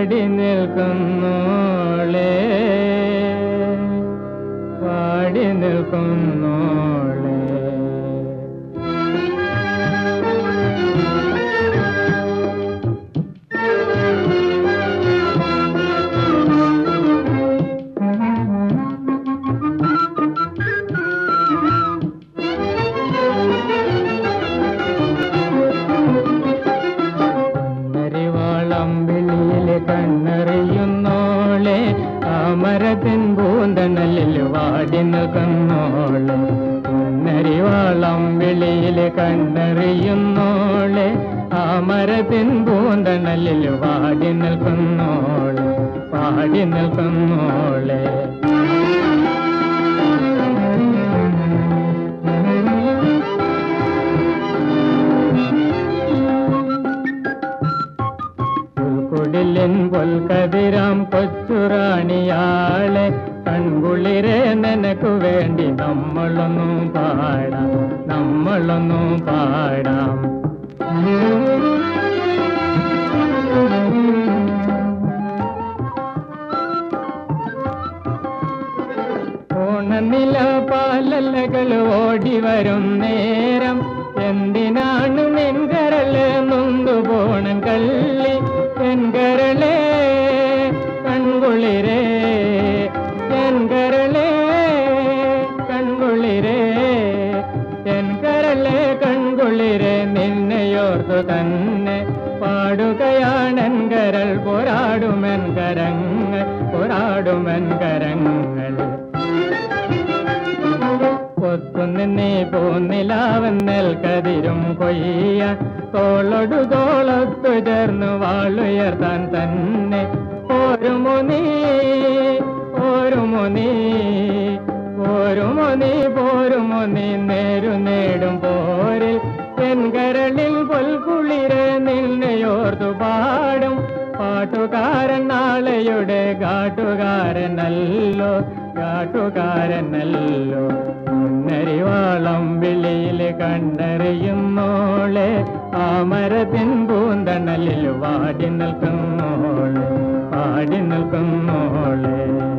പാടി നിൽക്കുന്നോളെ പാടി നിൽക്കുന്നോളെ കണ്ണരിവാളം വിളിയിൽ കണ്ണറിയുന്നോളെ അമരത്തിൻ പൂന്തണലിൽ വാടി നിൽക്കുന്നോളെ കണ്ണരിവാളം വിളിയിൽ കണ്ണറിയുന്നോളെ അമരത്തിൻ പൂന്തണലിൽ വാടി നിൽക്കുന്നോളെ പാടി നിൽക്കുന്നോളെ പുൽക്കുടിലിൻ പൊൽക്കതിരാം കൊച്ചുറാണിയാളെ കൺകുളിരെ നിനക്കു വേണ്ടി നമ്മളൊന്നും പാടാം നമ്മളൊന്നും പാടാം ഓണനില പാലല്ലകൾ ഓടി വരും നേരം എന്തിനാണ് മെൻകരള് നൊന്തു പോണം കള്ളി എൻകരളേ കൺകുളിരേ എൻകരളേ കൺകുളിരേ എൻകരളേ കൺകുളിരേ നിന്നെയോർത്തു തന്നെ പാടുകയാണെൻകരൾ പോരാടുമെൻകരങ്ങൾ പോരാടുമെൻകരങ്ങൾ കൊത്തുനിന്നേ പോന്നിലാവെന്നൽ കതിരും കൊയ്യ തോളൊടു തോളത്തു ചേർന്ന് വാളുയർത്താൻ തന്നെ ഓരുമോ നീ ഓരുമോ നീ ഓരുമോ നീ പോരുമോ നീ നേരു നേടും പോരിൽ എൻകരളിൽ പൊൽക്കുളിരെ നിന്നെയോർത്തു പാടും പാട്ടുകാരൻ നാളെയുടെ കാട്ടുകാരനല്ലോ കാട്ടുകാരനല്ലോ മുന്നരിവാളം വിളിയിൽ കണ്ടറിയുന്നോളെ ആ മരത്തിൻ പൂന്തണലിൽ വാടി നിൽക്കുന്നോളെ പാടി നിൽക്കുന്നോളെ